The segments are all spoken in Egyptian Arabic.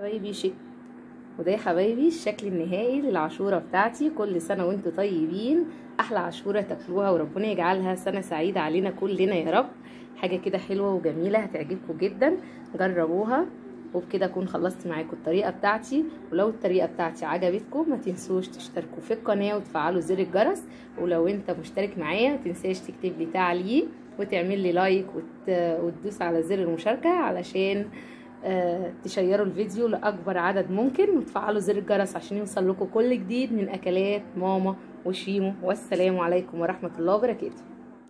حبايبي شك وده يا حبايبي الشكل النهائي للعاشوره بتاعتي كل سنه وانتم طيبين احلى عاشوره تاكلوها وربنا يجعلها سنه سعيده علينا كلنا يا رب حاجه كده حلوه وجميله هتعجبكم جدا جربوها وبكده اكون خلصت معاكم الطريقه بتاعتي ولو الطريقه بتاعتي عجبتكم ما تنسوش تشتركوا في القناه وتفعلوا زر الجرس ولو انت مشترك معايا ما تنساش تكتب لي تعليق وتعمل لي لايك وت... وتدوس على زر المشاركه علشان آه تشيروا الفيديو لاكبر عدد ممكن وتفعلوا زر الجرس عشان يوصل لكم كل جديد من اكلات ماما وشيمو والسلام عليكم ورحمه الله وبركاته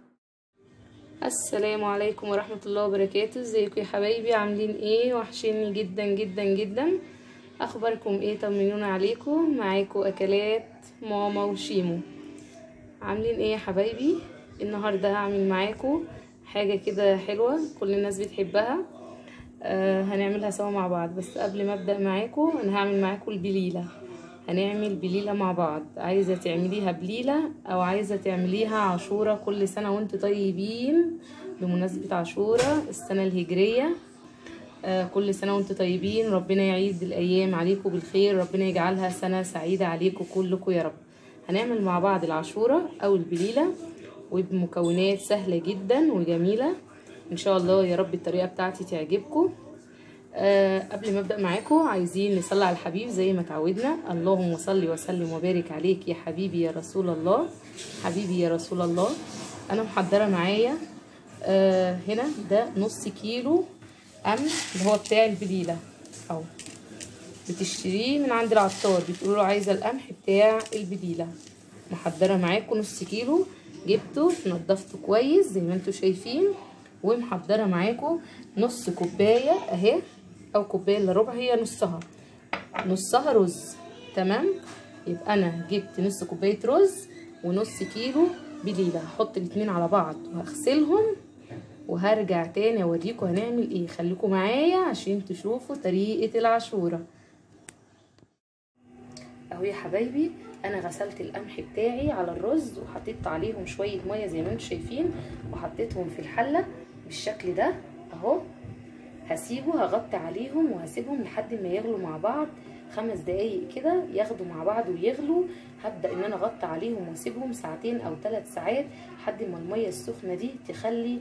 السلام عليكم ورحمة الله وبركاته ازيكم يا حبايبي عاملين ايه وحشيني جدا جدا جدا اخباركم ايه طمنونا عليكم معاكم اكلات ماما وشيمو عاملين ايه يا حبايبي النهاردة هعمل معاكم حاجة كده حلوة كل الناس بتحبها آه هنعملها سوا مع بعض بس قبل ما ابدأ معاكم انا هعمل معاكم البليلة هنعمل بليلة مع بعض عايزة تعمليها بليلة او عايزة تعمليها عاشورة كل سنة وانتوا طيبين بمناسبة عاشورة السنة الهجرية آه كل سنة وانتوا طيبين ربنا يعيد الايام عليكم بالخير ربنا يجعلها سنة سعيدة عليكم كلكم يا رب هنعمل مع بعض العاشورة او البليلة وبمكونات سهلة جدا وجميلة ان شاء الله يا رب الطريقة بتاعتي تعجبكم أه قبل ما ابدا معاكم عايزين نصلي على الحبيب زي ما تعودنا اللهم صل وسلم وبارك عليك يا حبيبي يا رسول الله حبيبي يا رسول الله انا محضره معايا أه هنا ده نص كيلو قمح اللي هو بتاع البليله اهو بتشتريه من عند العطار بتقولوا له عايزه القمح بتاع البليله محضره معاكم نص كيلو جبته نضفته كويس زي ما انتم شايفين ومحضره معاكم نص كوبايه اهي او كوبايه الا ربع هي نصها نصها رز تمام يبقى انا جبت نص كوبايه رز ونص كيلو بليله هحط الاتنين على بعض وهغسلهم وهرجع تاني اوريكم هنعمل ايه خليكم معايا عشان تشوفوا طريقه العاشوره اهو يا حبايبي انا غسلت القمح بتاعي على الرز وحطيت عليهم شويه ميه زي ما انتم شايفين وحطيتهم في الحله بالشكل ده اهو هسيبه هغطي عليهم وهسيبهم لحد ما يغلوا مع بعض خمس دقايق كده ياخدوا مع بعض ويغلوا هبدا ان انا اغطي عليهم واسيبهم ساعتين او ثلاث ساعات لحد ما الميه السخنه دي تخلي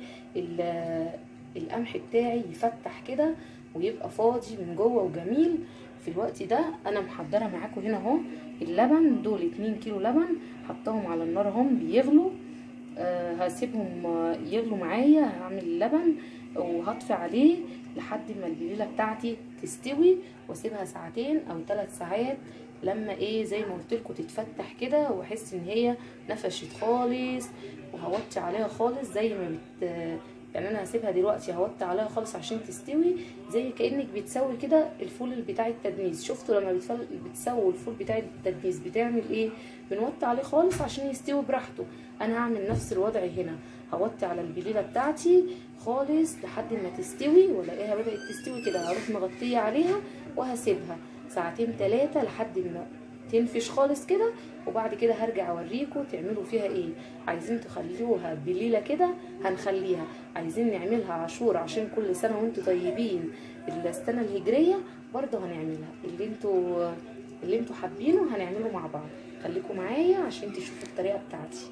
القمح بتاعي يفتح كده ويبقى فاضي من جوه وجميل في الوقت ده انا محضره معاكم هنا اهو اللبن دول 2 كيلو لبن حطاهم على النار اهم بيغلوا أه هسيبهم يغلوا معايا هعمل اللبن وهطفي عليه لحد ما البليله بتاعتي تستوي واسيبها ساعتين او ثلاث ساعات لما ايه زي ما قلت لكم تتفتح كده واحس ان هي نفشت خالص وهوطي عليها خالص زي ما بت يعني انا هسيبها دلوقتي هوطي عليها خالص عشان تستوي زي كانك بتسوي كده الفول بتاع التدميس شفتوا لما بتسووا الفول بتاع التدميس بتعمل ايه بنوطي عليه خالص عشان يستوي براحته انا هعمل نفس الوضع هنا هوطي على البليله بتاعتي خالص لحد ما تستوي والاقيها بدات تستوي كده هروح مغطيه عليها وهسيبها ساعتين ثلاثه لحد ما تنفش خالص كده وبعد كده هرجع اوريكم تعملوا فيها ايه عايزين تخلوها بليله كده هنخليها عايزين نعملها عاشور عشان كل سنه وانتم طيبين السنه الهجريه برضه هنعملها اللي انتوا اللي انتوا حابينه هنعمله مع بعض خليكم معايا عشان تشوفوا الطريقه بتاعتي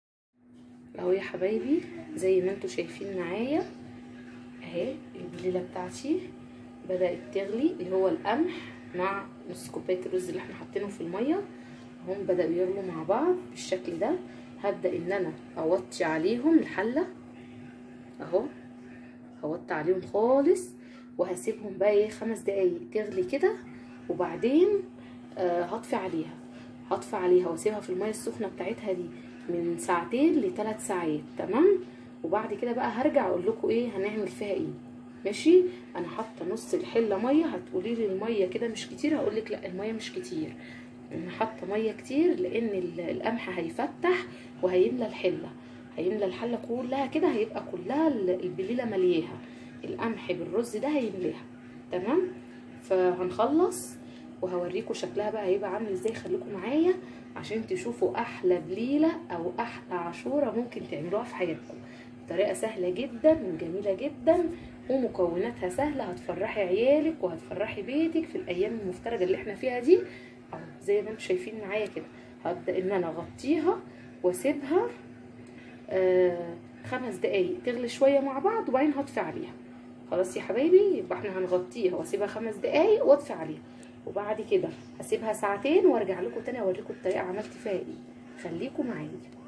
اهو يا حبايبي زي ما انتوا شايفين معايا اهي البليله بتاعتي بدات تغلي اللي هو القمح مع نص كوبايه الرز اللي احنا حاطينه في الميه هم بداوا يغلوا مع بعض بالشكل ده هبدا ان انا اوطي عليهم الحله اهو هوطي عليهم خالص وهسيبهم بقى ايه خمس دقايق تغلي كده وبعدين آه هطفي عليها هطفي عليها واسيبها في الميه السخنه بتاعتها دي من ساعتين لثلاث ساعات تمام وبعد كده بقى هرجع اقول لكم ايه هنعمل فيها ايه ماشي انا حاطه نص الحله ميه هتقولي لي الميه كده مش كتير هقول لك لا الميه مش كتير انا حاطه ميه كتير لان القمح هيفتح وهيملى الحله هيملى الحله كلها كده هيبقى كلها البليله ملياها القمح بالرز ده هيملاها تمام فهنخلص وهوريكم شكلها بقى هيبقى عامل ازاي خليكم معايا عشان تشوفوا احلى بليله او احلى عاشوره ممكن تعملوها في حياتكم طريقه سهله جدا وجميله جدا ومكوناتها سهله هتفرحي عيالك وهتفرحي بيتك في الايام المفترجه اللي احنا فيها دي اهو زي ما انتم شايفين معايا كده هبدا ان انا اغطيها واسيبها آه خمس دقايق تغلي شويه مع بعض وبعدين هطفي عليها خلاص يا حبايبي يبقى احنا هنغطيها واسيبها خمس دقايق واطفي عليها وبعد كده هسيبها ساعتين وارجع لكم تاني اوريكم الطريقه عملت فيها ايه خليكم معايا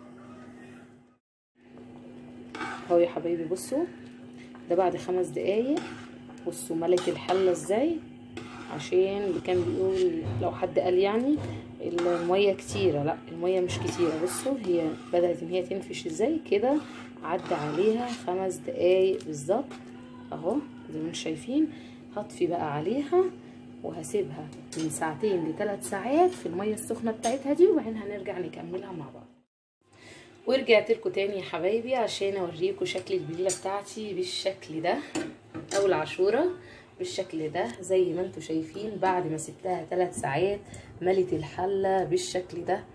اهو يا حبايبي بصوا ده بعد خمس دقايق بصوا ملك الحله ازاي عشان اللي كان بيقول لو حد قال يعني الميه كتيره لا الميه مش كتيره بصوا هي بدات ان هي تنفش ازاي كده عدى عليها خمس دقايق بالظبط اهو زي ما انتم شايفين هطفي بقى عليها وهسيبها من ساعتين لثلاث ساعات في الميه السخنه بتاعتها دي وبعدين هنرجع نكملها مع بعض ورجعت لكم تاني يا حبايبي عشان اوريكم شكل البليله بتاعتي بالشكل ده او العاشوره بالشكل ده زي ما انتم شايفين بعد ما سبتها ثلاث ساعات ملت الحله بالشكل ده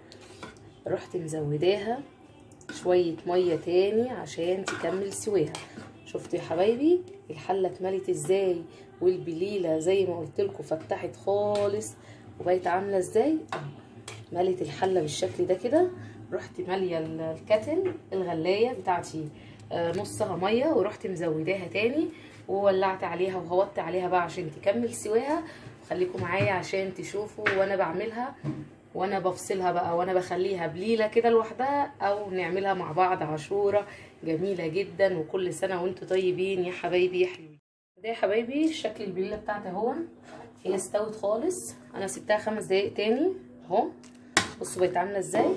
رحت مزوداها شويه ميه تاني عشان تكمل سواها شفتوا يا حبايبي الحله اتملت ازاي والبليله زي ما قلت لكم فتحت خالص وبقت عامله ازاي ملت الحله بالشكل ده كده رحت ماليه الكتل الغلايه بتاعتي نصها ميه ورحت مزوداها تاني وولعت عليها وهوطي عليها بقى عشان تكمل سواها خليكم معايا عشان تشوفوا وانا بعملها وانا بفصلها بقى وانا بخليها بليله كده لوحدها او نعملها مع بعض عاشوره جميله جدا وكل سنه وانتم طيبين يا حبايبي يا حلوين ده يا حبايبي شكل البليله بتاعتي اهو هي استوت خالص انا سبتها خمس دقايق تاني اهو بصوا بقت عامله ازاي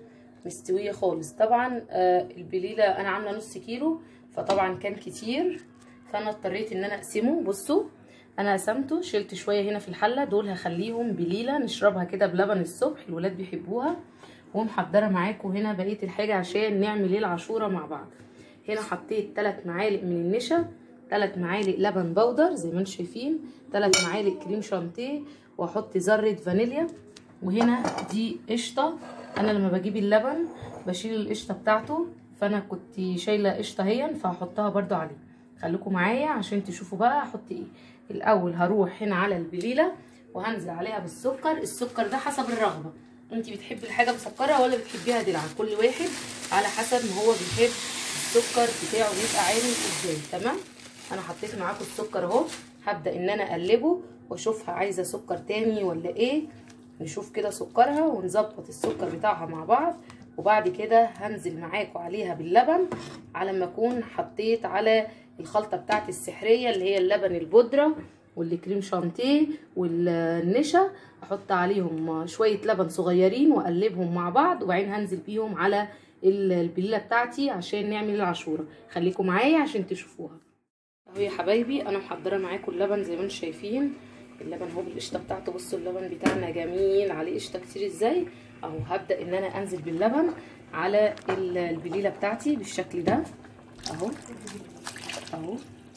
مستويه خالص طبعا آه البليله انا عامله نص كيلو فطبعا كان كتير فانا اضطريت ان انا اقسمه بصوا انا قسمته شلت شويه هنا في الحله دول هخليهم بليله نشربها كده بلبن الصبح الولاد بيحبوها ومحضره معاكم هنا بقيه الحاجه عشان نعمل ايه العاشوره مع بعض هنا حطيت 3 معالق من النشا 3 معالق لبن بودر زي ما انتم شايفين 3 معالق كريم شانتيه واحط ذره فانيليا وهنا دي قشطه انا لما بجيب اللبن بشيل القشطه بتاعته فانا كنت شايله قشطه اهي فهحطها برده عليه خليكم معايا عشان تشوفوا بقى احط ايه الاول هروح هنا على البليله وهنزل عليها بالسكر السكر ده حسب الرغبه انت بتحبي الحاجه مسكره ولا بتحبيها دلع كل واحد على حسب ما هو بيحب السكر بتاعه يبقى عامل ازاي تمام انا حطيت معاكم السكر اهو هبدا ان انا اقلبه واشوفها عايزه سكر تاني ولا ايه نشوف كده سكرها ونظبط السكر بتاعها مع بعض وبعد كده هنزل معاكم عليها باللبن على ما اكون حطيت على الخلطه بتاعتي السحريه اللي هي اللبن البودره والكريم شانتيه والنشا احط عليهم شويه لبن صغيرين واقلبهم مع بعض وبعدين هنزل بيهم على البليله بتاعتي عشان نعمل العاشوره خليكم معايا عشان تشوفوها اهو يا حبايبي انا محضره معاكم اللبن زي ما انتم شايفين اللبن هو بالقشطه بتاعته بصوا اللبن بتاعنا جميل عليه قشطه كتير ازاي اهو هبدا ان انا انزل باللبن على البليله بتاعتي بالشكل ده اهو اهو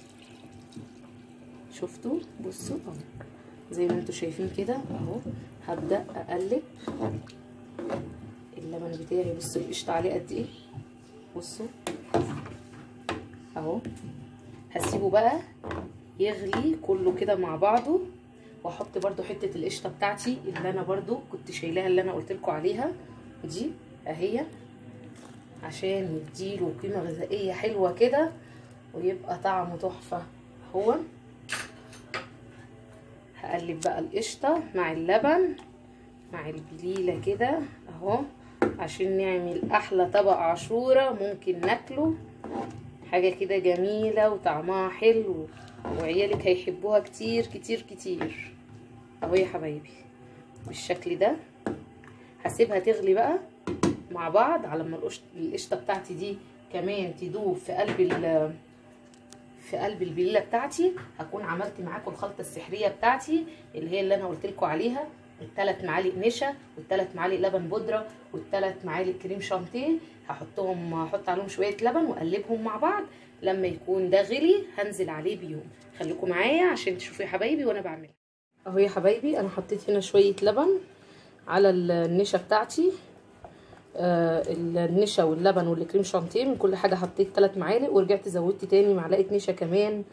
شفتوا بصوا اهو زي ما انتم شايفين كده اهو هبدا اقلب اللبن بتاعي بصوا القشطه عليه قد ايه بصوا اهو هسيبه بقى يغلي كله كده مع بعضه واحط برده حته القشطه بتاعتي اللي انا برده كنت شايلاها اللي انا قلت لكم عليها دي اهي عشان يديله قيمه غذائيه حلوه كده ويبقى طعمه تحفه اهو هقلب بقى القشطه مع اللبن مع البليله كده اهو عشان نعمل احلى طبق عاشوره ممكن ناكله حاجه كده جميله وطعمها حلو وعيالك هيحبوها كتير كتير كتير اهو يا حبايبي بالشكل ده هسيبها تغلي بقى مع بعض على ما القشطه بتاعتي دي كمان تدوب في قلب في قلب البليله بتاعتي هكون عملت معاكم الخلطه السحريه بتاعتي اللي هي اللي انا قلت لكم عليها الثلاث معالق نشا والثلاث معالق لبن بودره والثلاث معالق كريم شانتيه هحطهم هحط عليهم شويه لبن واقلبهم مع بعض لما يكون ده غلي هنزل عليه بيهم خليكم معايا عشان تشوفوا يا حبايبي وانا بعملها اهو يا حبايبي انا حطيت هنا شويه لبن على النشا بتاعتي آه النشا واللبن والكريم شانتيه من كل حاجه حطيت 3 معالق ورجعت زودت تاني معلقه نشا كمان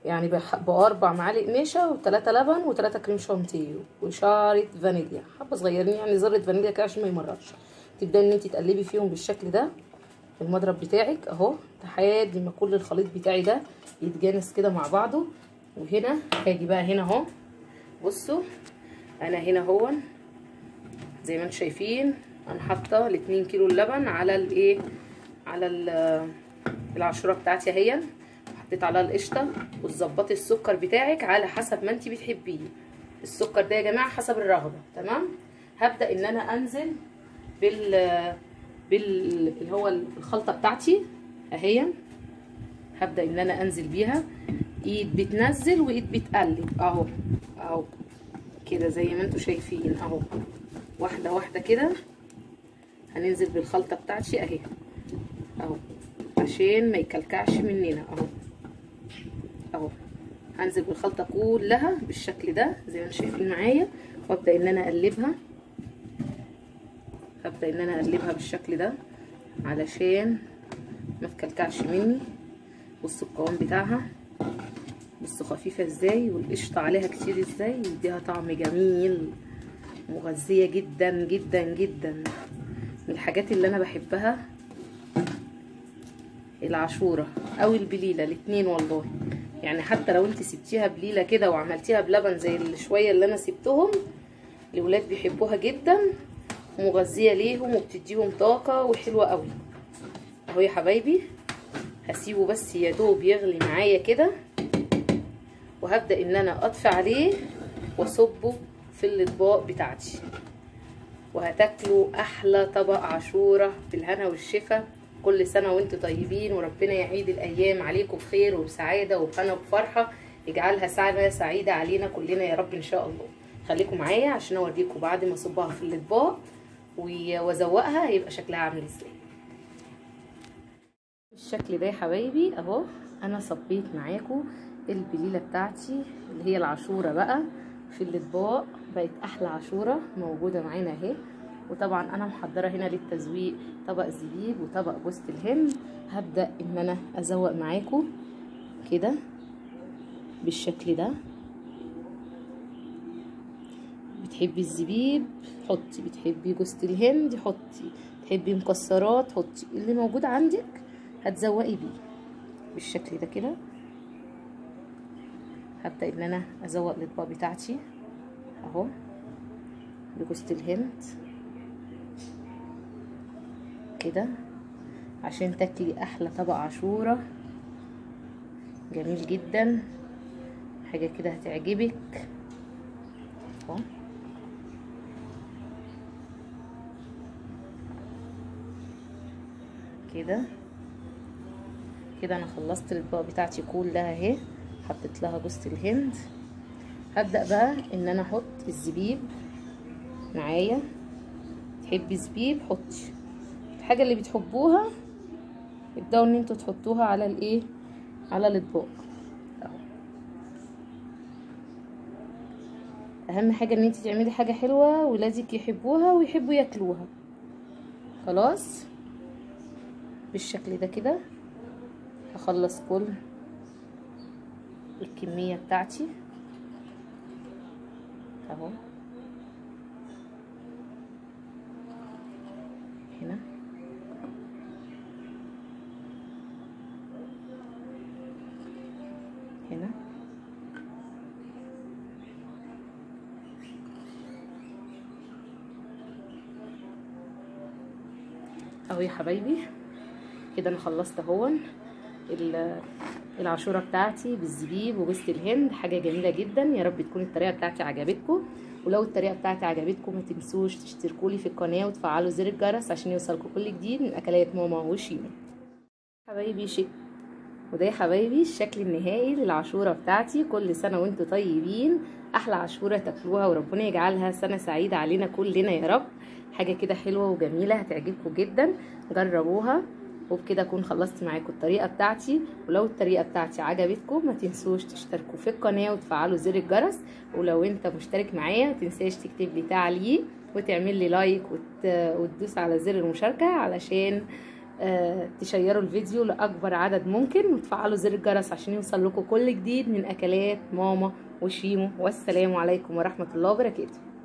يعني بح- باربع معالق نشا وثلاثة لبن وثلاثة كريم شانتيه وشعرة فانيليا حبة صغيرين يعني ذرة فانيليا كده عشان ما يمررش تبداي ان انت تقلبي فيهم بالشكل ده المضرب بتاعك اهو لحد ما كل الخليط بتاعي ده يتجانس كده مع بعضه وهنا هاجي بقى هنا اهو بصوا انا هنا هو زي ما انتم شايفين انا حاطه الاتنين كيلو اللبن على الايه على ال- العشوره بتاعتي اهي حطيت عليها القشطه وتظبطي السكر بتاعك على حسب ما انت بتحبيه السكر ده يا جماعه حسب الرغبه تمام هبدا ان انا انزل بال بال اللي هو الخلطه بتاعتي اهي هبدا ان انا انزل بيها ايد بتنزل وايد بتقلب اهو اهو كده زي ما انتم شايفين اهو واحده واحده كده هننزل بالخلطه بتاعتي اهي اهو عشان ما يكلكعش مننا اهو اهو هنزل بالخلطه كلها بالشكل ده زي ما انتم شايفين معايا وابدا ان انا اقلبها هبدا ان انا اقلبها بالشكل ده علشان ما تكلكعش مني بصوا القوام بتاعها بصوا خفيفه ازاي والقشطه عليها كتير ازاي يديها طعم جميل مغذيه جدا جدا جدا من الحاجات اللي انا بحبها العاشوره او البليله الاتنين والله يعني حتى لو انت سبتيها بليله كده وعملتيها بلبن زي الشويه اللي انا سبتهم الولاد بيحبوها جدا مغذيه ليهم وبتديهم طاقه وحلوه قوي اهو يا حبايبي هسيبه بس يا دوب يغلي معايا كده وهبدا ان انا اطفي عليه واصبه في الاطباق بتاعتي وهتاكلوا احلى طبق عاشوره بالهنا والشفا كل سنه وانتم طيبين وربنا يعيد الايام عليكم بخير وبسعاده وبهنا وبفرحه يجعلها سنه سعيده علينا كلنا يا رب ان شاء الله خليكم معايا عشان اوريكم بعد ما اصبها في الاطباق وازوقها هيبقى شكلها عامل ازاي بالشكل ده يا حبايبي اهو انا صبيت معاكم البليله بتاعتي اللي هي العاشوره بقى في الاطباق بقت احلى عاشوره موجوده معانا اهي وطبعا انا محضره هنا للتزويق طبق زبيب وطبق جوز الهند هبدا ان انا ازوق معاكم كده بالشكل ده بتحبي الزبيب حطي بتحبي جوز الهند حطي تحبي مكسرات حطي اللي موجود عندك هتزوقي بيه بالشكل ده كده هبدا ان انا ازوق الاطباق بتاعتي اهو بجوز الهند كده عشان تاكلي احلى طبق عاشوره جميل جدا حاجه كده هتعجبك اهو كده كده انا خلصت الاطباق بتاعتي كلها اهي حطيت لها جوز الهند هبدا بقى ان انا احط الزبيب معايا تحبي زبيب حطي الحاجه اللي بتحبوها ابداوا ان انتوا تحطوها على الايه على الاطباق اهو اهم حاجه ان انت تعملي حاجه حلوه ولادك يحبوها ويحبوا ياكلوها خلاص بالشكل ده كده هخلص كل الكمية بتاعتي اهو هنا هنا اهو يا حبايبي كده انا خلصت اهون العاشوره بتاعتي بالزبيب وجوز الهند حاجه جميله جدا يا رب تكون الطريقه بتاعتي عجبتكم ولو الطريقه بتاعتي عجبتكم ما تنسوش تشتركوا لي في القناه وتفعلوا زر الجرس عشان يوصلكم كل جديد من اكلات ماما وشيمو حبايبي شك وده يا حبايبي الشكل النهائي للعاشوره بتاعتي كل سنه وانتم طيبين احلى عاشوره تاكلوها وربنا يجعلها سنه سعيده علينا كلنا يا رب حاجه كده حلوه وجميله هتعجبكم جدا جربوها وبكده اكون خلصت معاكم الطريقه بتاعتي ولو الطريقه بتاعتي عجبتكم ما تنسوش تشتركوا في القناه وتفعلوا زر الجرس ولو انت مشترك معايا ما تنساش تكتب لي تعليق وتعمل لي لايك وت... وتدوس على زر المشاركه علشان آه تشيروا الفيديو لاكبر عدد ممكن وتفعلوا زر الجرس عشان يوصل لكم كل جديد من اكلات ماما وشيمو والسلام عليكم ورحمه الله وبركاته